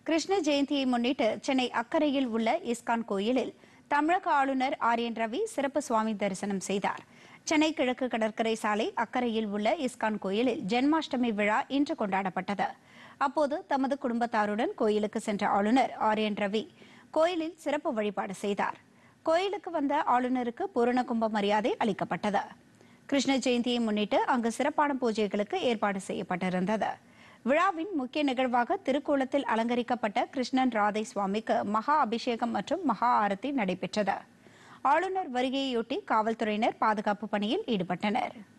கிருஷ்ண ஜெயந்தியை முன்னிட்டு சென்னை அக்கரையில் உள்ள இஸ்கான் கோயிலில் தமிழக ஆளுநர் ஆர் என் ரவி சிறப்பு சுவாமி தரிசனம் செய்தார் சென்னை கிழக்கு கடற்கரை சாலை அக்கரையில் உள்ள இஸ்கான் கோயிலில் ஜென்மாஷ்டமி விழா இன்று கொண்டாடப்பட்டது அப்போது தமது குடும்பத்தாருடன் கோயிலுக்கு சென்ற ஆளுநர் ஆர் என் ரவி கோயிலில் சிறப்பு வழிபாடு செய்தார் கோயிலுக்கு வந்த ஆளுநருக்கு பூரண கும்ப மரியாதை அளிக்கப்பட்டது கிருஷ்ண ஜெயந்தியை முன்னிட்டு அங்கு சிறப்பான பூஜைகளுக்கு ஏற்பாடு செய்யப்பட்டிருந்தது விழாவின் முக்கிய நிகழ்வாக திருக்கோலத்தில் அலங்கரிக்கப்பட்ட கிருஷ்ணன் ராதை சுவாமிக்கு மகா அபிஷேகம் மற்றும் மகா ஆரத்தி நடைபெற்றது ஆளுநர் வருகையொட்டி காவல்துறையினர் பாதுகாப்பு பணியில் ஈடுபட்டனர்